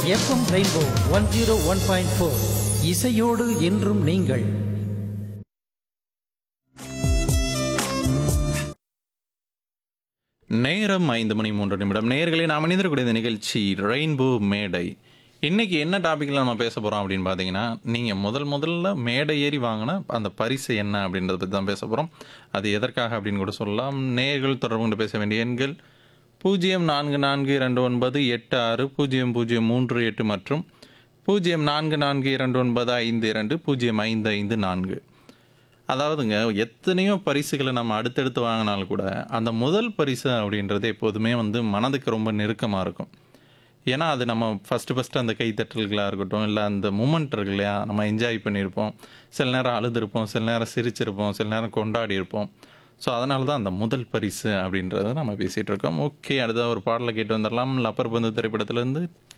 FM rainbow one zero one point four இசையோடு என்றும் நீங்கள் நேரம் ஐந்து மணி மூன்று நிமிடம் நேயர்களே நாம் இணைந்திருக்கக்கூடிய இந்த நிகழ்ச்சி ரெயின்போ மேடை இன்னைக்கு என்ன டாப்பிக்கில் நம்ம பேச போகிறோம் அப்படின்னு பார்த்தீங்கன்னா நீங்கள் முதல் முதல்ல மேடை ஏறி வாங்கின அந்த பரிசு என்ன அப்படின்றத பற்றி தான் பேச போகிறோம் அது எதற்காக அப்படின்னு கூட சொல்லலாம் நேயர்கள் தொடர்பு கொண்டு பேச வேண்டிய எண்கள் பூஜ்ஜியம் நான்கு நான்கு இரண்டு ஒன்பது எட்டு ஆறு பூஜ்ஜியம் பூஜ்ஜியம் மூன்று எட்டு மற்றும் பூஜ்ஜியம் நான்கு நான்கு இரண்டு ஒன்பது ஐந்து இரண்டு பூஜ்ஜியம் ஐந்து ஐந்து நான்கு அதாவதுங்க எத்தனையோ பரிசுகளை நம்ம அடுத்தடுத்து வாங்கினாலும் கூட அந்த முதல் பரிசு அப்படின்றது எப்போதுமே வந்து மனதுக்கு ரொம்ப நெருக்கமாக இருக்கும் ஏன்னா அது நம்ம ஃபஸ்ட்டு ஃபஸ்ட்டு அந்த கைத்தட்டல்களாக இருக்கட்டும் இல்லை அந்த மூமெண்ட் இருக்கு இல்லையா நம்ம என்ஜாய் பண்ணியிருப்போம் சில நேரம் அழுதுருப்போம் சில நேரம் சிரிச்சிருப்போம் சில நேரம் கொண்டாடி இருப்போம் ஸோ அதனால தான் அந்த முதல் பரிசு அப்படின்றத நம்ம பேசிகிட்டு இருக்கோம் ஓகே அடுத்த ஒரு பாடலை கேட்டு வந்துடலாம் லப்பர் பந்து திரைப்படத்துலேருந்து